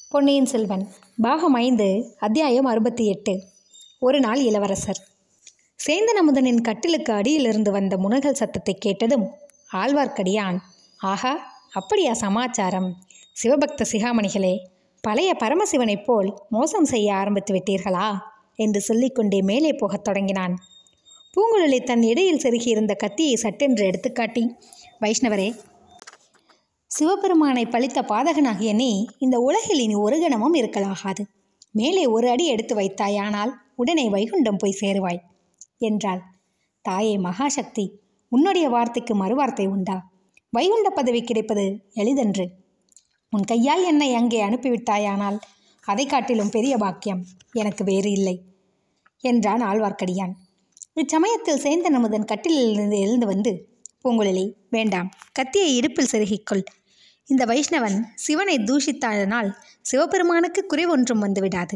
பொன்னியின் செல்வன் பாகம் ஐந்து அத்தியாயம் அறுபத்தி எட்டு ஒரு நாள் இளவரசர் சேந்தன் அமுதனின் கட்டிலுக்கு அடியிலிருந்து வந்த முனகல் சத்தத்தை கேட்டதும் ஆழ்வார்க்கடியான் ஆஹா அப்படியா சமாச்சாரம் சிவபக்த சிகாமணிகளே பழைய பரமசிவனைப் போல் மோசம் செய்ய ஆரம்பித்து விட்டீர்களா என்று சொல்லிக்கொண்டே மேலே போகத் தொடங்கினான் பூங்குழலி தன் இடையில் செருகியிருந்த கத்தியை சட்டென்று எடுத்துக்காட்டி வைஷ்ணவரே சிவபெருமானை பழித்த பாதகனாகிய நீ இந்த உலகில் இனி ஒரு கணமும் இருக்கலாகாது மேலே ஒரு அடி எடுத்து வைத்தாயானால் உடனே வைகுண்டம் போய் சேருவாய் என்றாள் தாயே மகாசக்தி உன்னுடைய வார்த்தைக்கு மறுவார்த்தை உண்டா வைகுண்ட பதவி கிடைப்பது எளிதன்று உன் கையால் என்னை அங்கே அனுப்பிவிட்டாயானால் அதை காட்டிலும் பெரிய பாக்கியம் எனக்கு வேறு இல்லை என்றான் ஆழ்வார்க்கடியான் இச்சமயத்தில் சேந்தன் அமுதன் கட்டிலிருந்து எழுந்து வந்து பூங்குழலி வேண்டாம் கத்தியை இடுப்பில் செருகிக்கொள் இந்த வைஷ்ணவன் சிவனை தூஷித்தாதனால் சிவபெருமானுக்கு குறைவொன்றும் வந்துவிடாது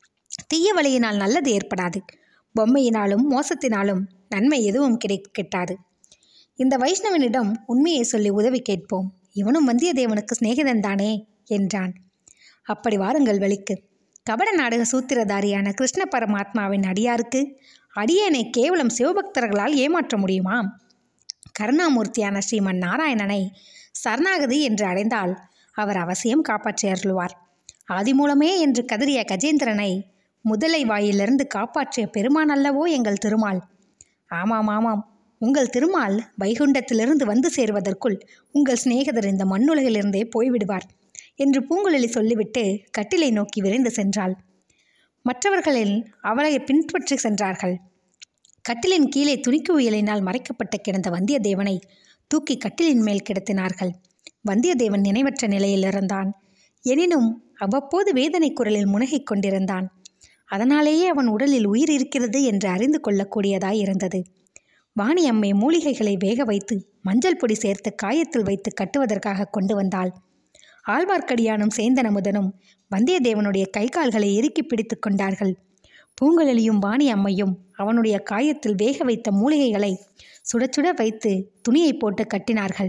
தீய வழியினால் நல்லது ஏற்படாது பொம்மையினாலும் மோசத்தினாலும் நன்மை எதுவும் கிடை கிட்டாது இந்த வைஷ்ணவனிடம் உண்மையை சொல்லி உதவி கேட்போம் இவனும் வந்தியத்தேவனுக்கு சிநேகிதன் தானே என்றான் அப்படி வாருங்கள் வழிக்கு கபட நாடக சூத்திரதாரியான கிருஷ்ண பரமாத்மாவின் அடியாருக்கு அடியேனை கேவலம் சிவபக்தர்களால் ஏமாற்ற முடியுமா கருணாமூர்த்தியான ஸ்ரீமன் நாராயணனை சரணாகதி என்று அடைந்தால் அவர் அவசியம் காப்பாற்றி அருள்வார் ஆதி மூலமே என்று கதறிய கஜேந்திரனை முதலை வாயிலிருந்து காப்பாற்றிய பெருமான் அல்லவோ எங்கள் திருமால் ஆமாம் ஆமாம் உங்கள் திருமால் வைகுண்டத்திலிருந்து வந்து சேருவதற்குள் உங்கள் சிநேகிதர் இந்த மண்ணுலகிலிருந்தே போய்விடுவார் என்று பூங்குழலி சொல்லிவிட்டு கட்டிலை நோக்கி விரைந்து சென்றாள் மற்றவர்களில் அவளை பின்பற்றி சென்றார்கள் கட்டிலின் கீழே துணிக்கு உயலினால் மறைக்கப்பட்டு கிடந்த வந்தியத்தேவனை தூக்கி கட்டிலின் மேல் கிடத்தினார்கள் வந்தியத்தேவன் நினைவற்ற நிலையில் இருந்தான் எனினும் அவ்வப்போது வேதனை குரலில் முனகிக் கொண்டிருந்தான் அதனாலேயே அவன் உடலில் உயிர் இருக்கிறது என்று அறிந்து கொள்ளக்கூடியதாய் இருந்தது வாணி அம்மை மூலிகைகளை வேக வைத்து மஞ்சள் பொடி சேர்த்து காயத்தில் வைத்து கட்டுவதற்காக கொண்டு வந்தாள் ஆழ்வார்க்கடியானும் சேந்தன் அமுதனும் வந்தியத்தேவனுடைய கை கால்களை இறுக்கி பிடித்து கொண்டார்கள் பூங்குழலியும் வாணி அம்மையும் அவனுடைய காயத்தில் வேக வைத்த மூலிகைகளை சுட சுட வைத்து துணியை போட்டு கட்டினார்கள்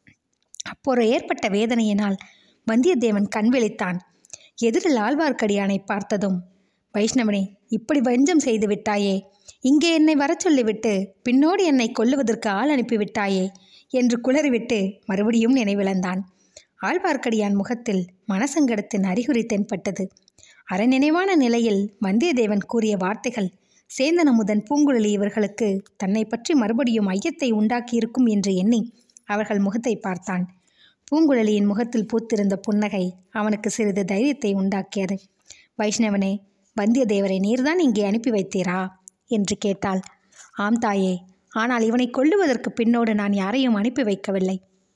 அப்போது ஏற்பட்ட வேதனையினால் வந்தியத்தேவன் கண் விழித்தான் எதிரில் ஆழ்வார்க்கடியானை பார்த்ததும் வைஷ்ணவனே இப்படி வஞ்சம் செய்து விட்டாயே இங்கே என்னை வரச் சொல்லிவிட்டு பின்னோடு என்னை கொல்லுவதற்கு ஆள் அனுப்பிவிட்டாயே என்று குளறிவிட்டு மறுபடியும் நினைவிழந்தான் ஆழ்வார்க்கடியான் முகத்தில் மனசங்கடத்தின் அறிகுறி தென்பட்டது அறநினைவான நிலையில் வந்தியத்தேவன் கூறிய வார்த்தைகள் சேந்தனமுதன் பூங்குழலி இவர்களுக்கு தன்னை பற்றி மறுபடியும் ஐயத்தை உண்டாக்கியிருக்கும் என்று எண்ணி அவர்கள் முகத்தை பார்த்தான் பூங்குழலியின் முகத்தில் பூத்திருந்த புன்னகை அவனுக்கு சிறிது தைரியத்தை உண்டாக்கியது வைஷ்ணவனே வந்தியத்தேவரை நீர்தான் இங்கே அனுப்பி வைத்தீரா என்று கேட்டாள் ஆம் தாயே ஆனால் இவனை கொல்லுவதற்கு பின்னோடு நான் யாரையும் அனுப்பி வைக்கவில்லை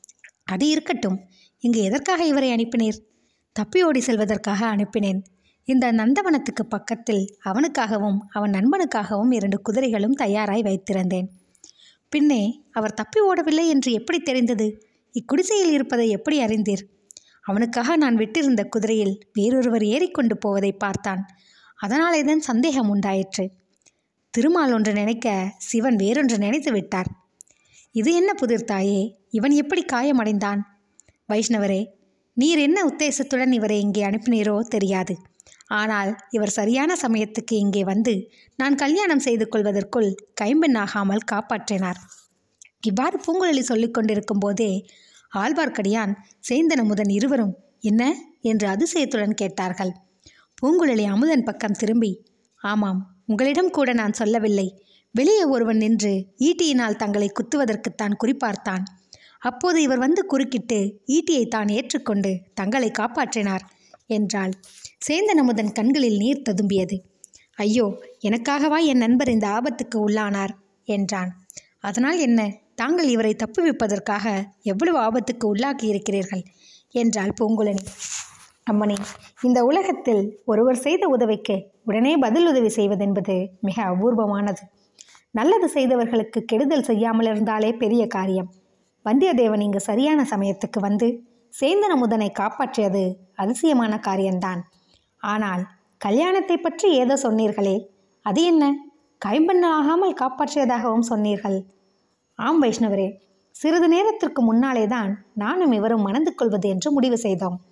அது இருக்கட்டும் இங்கு எதற்காக இவரை அனுப்பினீர் தப்பி ஓடி செல்வதற்காக அனுப்பினேன் இந்த நந்தவனத்துக்கு பக்கத்தில் அவனுக்காகவும் அவன் நண்பனுக்காகவும் இரண்டு குதிரைகளும் தயாராய் வைத்திருந்தேன் பின்னே அவர் தப்பி ஓடவில்லை என்று எப்படி தெரிந்தது இக்குடிசையில் இருப்பதை எப்படி அறிந்தீர் அவனுக்காக நான் விட்டிருந்த குதிரையில் வேறொருவர் ஏறிக்கொண்டு போவதை பார்த்தான் அதனாலே தான் சந்தேகம் உண்டாயிற்று திருமால் ஒன்று நினைக்க சிவன் வேறொன்று நினைத்து விட்டார் இது என்ன புதிர் தாயே இவன் எப்படி காயமடைந்தான் வைஷ்ணவரே நீர் என்ன உத்தேசத்துடன் இவரை இங்கே அனுப்பினீரோ தெரியாது ஆனால் இவர் சரியான சமயத்துக்கு இங்கே வந்து நான் கல்யாணம் செய்து கொள்வதற்குள் கைம்பெண்ணாகாமல் காப்பாற்றினார் இவ்வாறு பூங்குழலி சொல்லிக் கொண்டிருக்கும் போதே ஆழ்வார்க்கடியான் சேந்தன் அமுதன் இருவரும் என்ன என்று அதிசயத்துடன் கேட்டார்கள் பூங்குழலி அமுதன் பக்கம் திரும்பி ஆமாம் உங்களிடம் கூட நான் சொல்லவில்லை வெளியே ஒருவன் நின்று ஈட்டியினால் தங்களை குத்துவதற்குத்தான் குறிப்பார்த்தான் அப்போது இவர் வந்து குறுக்கிட்டு ஈட்டியை தான் ஏற்றுக்கொண்டு தங்களை காப்பாற்றினார் என்றாள் சேந்தன் அமுதன் கண்களில் நீர் ததும்பியது ஐயோ எனக்காகவா என் நண்பர் இந்த ஆபத்துக்கு உள்ளானார் என்றான் அதனால் என்ன தாங்கள் இவரை தப்புவிப்பதற்காக எவ்வளவு ஆபத்துக்கு உள்ளாக்கி இருக்கிறீர்கள் என்றாள் பூங்குழலி அம்மணி இந்த உலகத்தில் ஒருவர் செய்த உதவிக்கு உடனே பதில் உதவி செய்வதென்பது மிக அபூர்வமானது நல்லது செய்தவர்களுக்கு கெடுதல் செய்யாமல் இருந்தாலே பெரிய காரியம் வந்தியத்தேவன் இங்கு சரியான சமயத்துக்கு வந்து சேந்தன முதனை காப்பாற்றியது அதிசயமான காரியம்தான் ஆனால் கல்யாணத்தை பற்றி ஏதோ சொன்னீர்களே அது என்ன கைம்பண்ண ஆகாமல் காப்பாற்றியதாகவும் சொன்னீர்கள் ஆம் வைஷ்ணவரே சிறிது நேரத்திற்கு முன்னாலே தான் நானும் இவரும் மணந்து கொள்வது என்று முடிவு செய்தோம்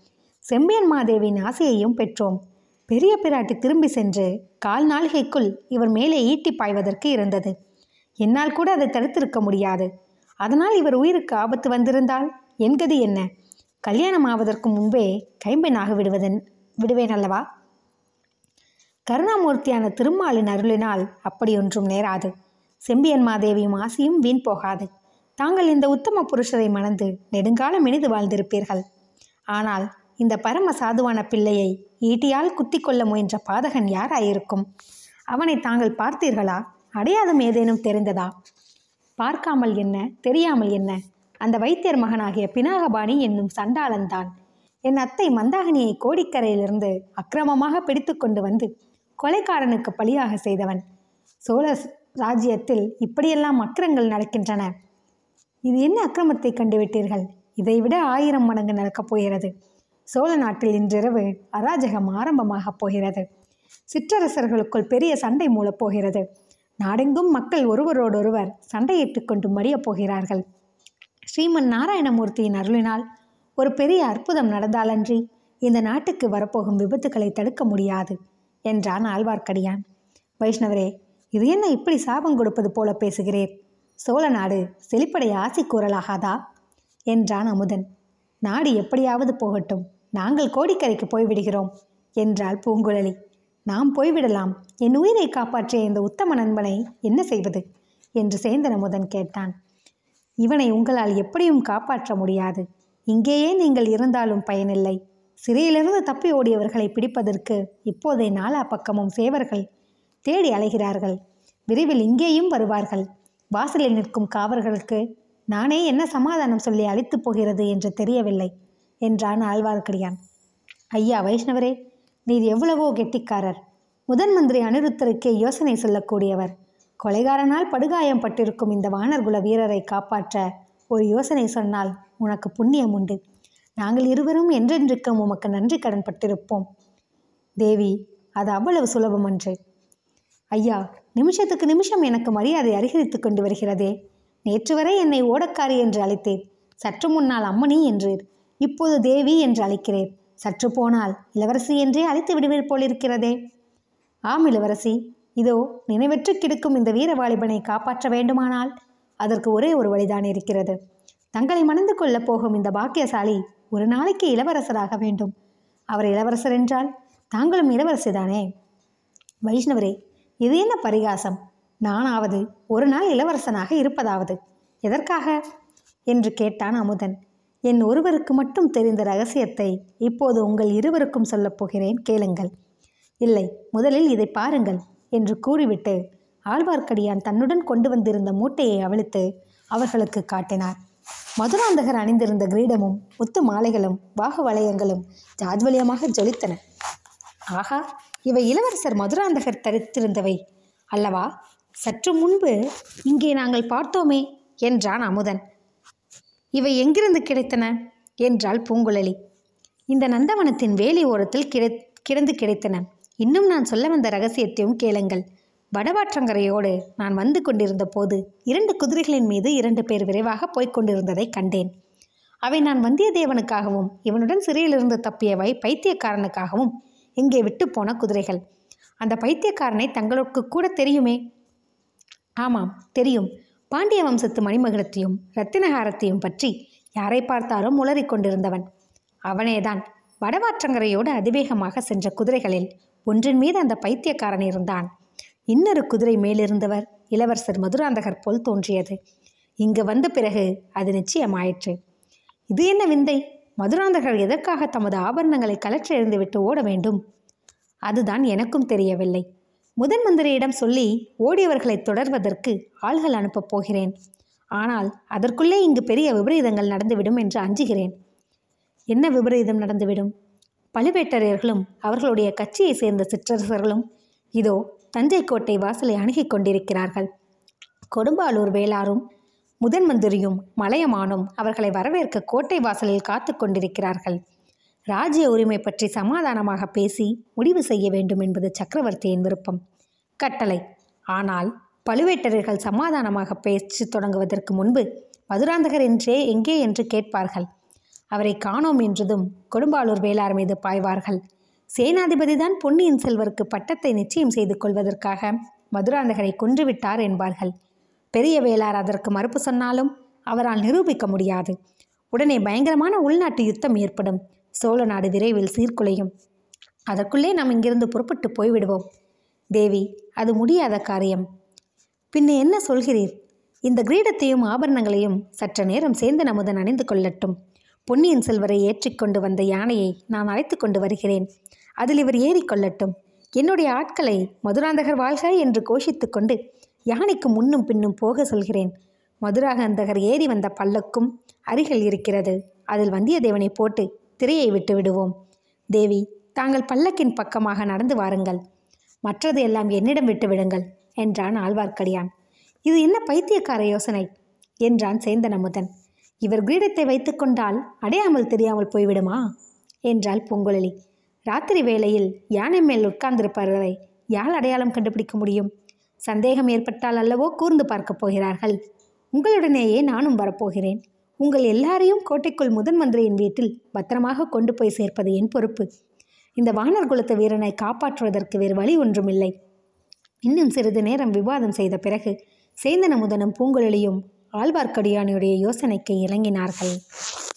செம்பியன் மாதேவியின் ஆசையையும் பெற்றோம் பெரிய பிராட்டி திரும்பி சென்று கால் நாளிகைக்குள் இவர் மேலே ஈட்டி பாய்வதற்கு இருந்தது என்னால் கூட அதை தடுத்திருக்க முடியாது அதனால் இவர் உயிருக்கு ஆபத்து வந்திருந்தால் என் கதி என்ன கல்யாணம் ஆவதற்கு முன்பே கைம்பெண்ணாக விடுவதன் விடுவேன் அல்லவா கருணாமூர்த்தியான திருமாலின் அருளினால் அப்படியொன்றும் நேராது செம்பியன் மாதேவியும் ஆசையும் வீண் போகாது தாங்கள் இந்த உத்தம புருஷரை மணந்து நெடுங்காலம் இனிது வாழ்ந்திருப்பீர்கள் ஆனால் இந்த பரம சாதுவான பிள்ளையை ஈட்டியால் குத்தி கொள்ள முயன்ற பாதகன் யாராயிருக்கும் அவனை தாங்கள் பார்த்தீர்களா அடையாதம் ஏதேனும் தெரிந்ததா பார்க்காமல் என்ன தெரியாமல் என்ன அந்த வைத்தியர் மகனாகிய பினாகபாணி என்னும் சண்டாளன்தான் என் அத்தை மந்தாகினியை கோடிக்கரையிலிருந்து அக்கிரமமாக பிடித்து கொண்டு வந்து கொலைக்காரனுக்கு பலியாக செய்தவன் சோழ ராஜ்யத்தில் இப்படியெல்லாம் அக்கிரங்கள் நடக்கின்றன இது என்ன அக்கிரமத்தை கண்டுவிட்டீர்கள் இதைவிட ஆயிரம் மடங்கு நடக்கப் போகிறது சோழ நாட்டில் இன்றிரவு அராஜகம் ஆரம்பமாகப் போகிறது சிற்றரசர்களுக்குள் பெரிய சண்டை மூலப் போகிறது நாடெங்கும் மக்கள் ஒருவரோடொருவர் சண்டையிட்டுக் கொண்டு மடியப் போகிறார்கள் ஸ்ரீமன் நாராயணமூர்த்தியின் அருளினால் ஒரு பெரிய அற்புதம் நடந்தாலன்றி இந்த நாட்டுக்கு வரப்போகும் விபத்துக்களை தடுக்க முடியாது என்றான் ஆழ்வார்க்கடியான் வைஷ்ணவரே இது என்ன இப்படி சாபம் கொடுப்பது போல பேசுகிறீர் சோழ நாடு செழிப்படைய ஆசை கூறலாகாதா என்றான் அமுதன் நாடு எப்படியாவது போகட்டும் நாங்கள் கோடிக்கரைக்கு போய்விடுகிறோம் என்றாள் பூங்குழலி நாம் போய்விடலாம் என் உயிரை காப்பாற்றிய இந்த உத்தம நண்பனை என்ன செய்வது என்று சேந்தன் அமுதன் கேட்டான் இவனை உங்களால் எப்படியும் காப்பாற்ற முடியாது இங்கேயே நீங்கள் இருந்தாலும் பயனில்லை சிறையிலிருந்து தப்பி ஓடியவர்களை பிடிப்பதற்கு இப்போதே நாலா பக்கமும் சேவர்கள் தேடி அலைகிறார்கள் விரைவில் இங்கேயும் வருவார்கள் வாசலில் நிற்கும் காவர்களுக்கு நானே என்ன சமாதானம் சொல்லி அழைத்துப் போகிறது என்று தெரியவில்லை என்றான் ஆழ்வார்க்கடியான் ஐயா வைஷ்ணவரே நீர் எவ்வளவோ கெட்டிக்காரர் முதன் மந்திரி அனிருத்தருக்கே யோசனை சொல்லக்கூடியவர் கொலைகாரனால் படுகாயம் பட்டிருக்கும் இந்த வானர்குல வீரரை காப்பாற்ற ஒரு யோசனை சொன்னால் உனக்கு புண்ணியம் உண்டு நாங்கள் இருவரும் என்றென்றுக்கும் உமக்கு நன்றி கடன் பட்டிருப்போம் தேவி அது அவ்வளவு சுலபமன்று ஐயா நிமிஷத்துக்கு நிமிஷம் எனக்கு மரியாதை அதிகரித்து கொண்டு வருகிறதே நேற்று வரை என்னை ஓடக்காரி என்று அழைத்தேன் சற்று முன்னால் அம்மணி என்றீர் இப்போது தேவி என்று அழைக்கிறேன் சற்று போனால் இளவரசி என்றே அழைத்து விடுவீர் போலிருக்கிறதே ஆம் இளவரசி இதோ நினைவற்று கிடக்கும் இந்த வீரவாலிபனை காப்பாற்ற வேண்டுமானால் அதற்கு ஒரே ஒரு வழிதான் இருக்கிறது தங்களை மணந்து கொள்ளப் போகும் இந்த பாக்கியசாலி ஒரு நாளைக்கு இளவரசராக வேண்டும் அவர் இளவரசர் என்றால் தாங்களும் இளவரசிதானே வைஷ்ணவரே இது என்ன பரிகாசம் நானாவது ஒரு நாள் இளவரசனாக இருப்பதாவது எதற்காக என்று கேட்டான் அமுதன் என் ஒருவருக்கு மட்டும் தெரிந்த ரகசியத்தை இப்போது உங்கள் இருவருக்கும் சொல்லப் போகிறேன் கேளுங்கள் இல்லை முதலில் இதை பாருங்கள் என்று கூறிவிட்டு ஆழ்வார்க்கடியான் தன்னுடன் கொண்டு வந்திருந்த மூட்டையை அவிழ்த்து அவர்களுக்கு காட்டினார் மதுராந்தகர் அணிந்திருந்த கிரீடமும் முத்து மாலைகளும் வாக வளையங்களும் ஜாஜ்வலியமாக ஜொலித்தன ஆகா இவை இளவரசர் மதுராந்தகர் தரித்திருந்தவை அல்லவா சற்று முன்பு இங்கே நாங்கள் பார்த்தோமே என்றான் அமுதன் இவை எங்கிருந்து கிடைத்தன என்றாள் பூங்குழலி இந்த நந்தவனத்தின் வேலி ஓரத்தில் கிடை கிடந்து கிடைத்தன இன்னும் நான் சொல்ல வந்த ரகசியத்தையும் கேளுங்கள் வடவாற்றங்கரையோடு நான் வந்து கொண்டிருந்த போது இரண்டு குதிரைகளின் மீது இரண்டு பேர் விரைவாக போய்க் கொண்டிருந்ததை கண்டேன் அவை நான் வந்தியத்தேவனுக்காகவும் இவனுடன் சிறையிலிருந்து தப்பியவை பைத்தியக்காரனுக்காகவும் இங்கே விட்டு போன குதிரைகள் அந்த பைத்தியக்காரனை தங்களுக்கு கூட தெரியுமே ஆமாம் தெரியும் பாண்டிய வம்சத்து மணிமகுடத்தையும் ரத்தினஹாரத்தையும் பற்றி யாரை பார்த்தாலும் உளறிக் கொண்டிருந்தவன் அவனேதான் வடவாற்றங்கரையோடு அதிவேகமாக சென்ற குதிரைகளில் ஒன்றின் மீது அந்த பைத்தியக்காரன் இருந்தான் இன்னொரு குதிரை மேலிருந்தவர் இளவரசர் மதுராந்தகர் போல் தோன்றியது இங்கு வந்த பிறகு அது நிச்சயமாயிற்று இது என்ன விந்தை மதுராந்தகர் எதற்காக தமது ஆபரணங்களை கலற்றி எறிந்துவிட்டு ஓட வேண்டும் அதுதான் எனக்கும் தெரியவில்லை முதன் மந்திரியிடம் சொல்லி ஓடியவர்களை தொடர்வதற்கு ஆள்கள் அனுப்பப் போகிறேன் ஆனால் அதற்குள்ளே இங்கு பெரிய விபரீதங்கள் நடந்துவிடும் என்று அஞ்சுகிறேன் என்ன விபரீதம் நடந்துவிடும் பழுவேட்டரையர்களும் அவர்களுடைய கட்சியை சேர்ந்த சிற்றரசர்களும் இதோ தஞ்சை கோட்டை வாசலை அணுகிக் கொண்டிருக்கிறார்கள் கொடும்பாலூர் வேளாரும் முதன் மந்திரியும் மலையமானும் அவர்களை வரவேற்க கோட்டை வாசலில் காத்து கொண்டிருக்கிறார்கள் ராஜ்ய உரிமை பற்றி சமாதானமாக பேசி முடிவு செய்ய வேண்டும் என்பது சக்கரவர்த்தியின் விருப்பம் கட்டளை ஆனால் பழுவேட்டரர்கள் சமாதானமாக பேச்சு தொடங்குவதற்கு முன்பு மதுராந்தகர் என்றே எங்கே என்று கேட்பார்கள் அவரை காணோம் என்றதும் கொடும்பாளூர் வேளார் மீது பாய்வார்கள் சேனாதிபதிதான் பொன்னியின் செல்வருக்கு பட்டத்தை நிச்சயம் செய்து கொள்வதற்காக மதுராந்தகரை கொன்றுவிட்டார் என்பார்கள் பெரிய வேளார் அதற்கு மறுப்பு சொன்னாலும் அவரால் நிரூபிக்க முடியாது உடனே பயங்கரமான உள்நாட்டு யுத்தம் ஏற்படும் சோழ நாடு விரைவில் சீர்குலையும் அதற்குள்ளே நாம் இங்கிருந்து புறப்பட்டு போய்விடுவோம் தேவி அது முடியாத காரியம் பின்ன என்ன சொல்கிறீர் இந்த கிரீடத்தையும் ஆபரணங்களையும் சற்று நேரம் சேர்ந்து நமுதன் அணிந்து கொள்ளட்டும் பொன்னியின் செல்வரை ஏற்றிக்கொண்டு வந்த யானையை நான் அழைத்து கொண்டு வருகிறேன் அதில் இவர் ஏறிக்கொள்ளட்டும் என்னுடைய ஆட்களை மதுராந்தகர் வாழ்க என்று கோஷித்துக் கொண்டு யானைக்கு முன்னும் பின்னும் போக சொல்கிறேன் மதுராகந்தகர் ஏறி வந்த பல்லக்கும் அருகில் இருக்கிறது அதில் வந்தியத்தேவனை போட்டு திரையை விட்டு விடுவோம் தேவி தாங்கள் பல்லக்கின் பக்கமாக நடந்து வாருங்கள் மற்றது எல்லாம் என்னிடம் விட்டு விடுங்கள் என்றான் ஆழ்வார்க்கடியான் இது என்ன பைத்தியக்கார யோசனை என்றான் சேந்தன் அமுதன் இவர் கிரீடத்தை வைத்துக்கொண்டால் அடையாமல் தெரியாமல் போய்விடுமா என்றாள் பூங்குழலி ராத்திரி வேளையில் யானை மேல் உட்கார்ந்திருப்பவரை யாழ் அடையாளம் கண்டுபிடிக்க முடியும் சந்தேகம் ஏற்பட்டால் அல்லவோ கூர்ந்து பார்க்கப் போகிறார்கள் உங்களுடனேயே நானும் வரப்போகிறேன் உங்கள் எல்லாரையும் கோட்டைக்குள் முதன் மந்திரியின் வீட்டில் பத்திரமாக கொண்டு போய் சேர்ப்பது என் பொறுப்பு இந்த வானர் குலத்து வீரனை காப்பாற்றுவதற்கு வேறு வழி ஒன்றுமில்லை இன்னும் சிறிது நேரம் விவாதம் செய்த பிறகு சேந்தன முதனும் பூங்குழலியும் ஆழ்வார்க்கடியானுடைய யோசனைக்கு இறங்கினார்கள்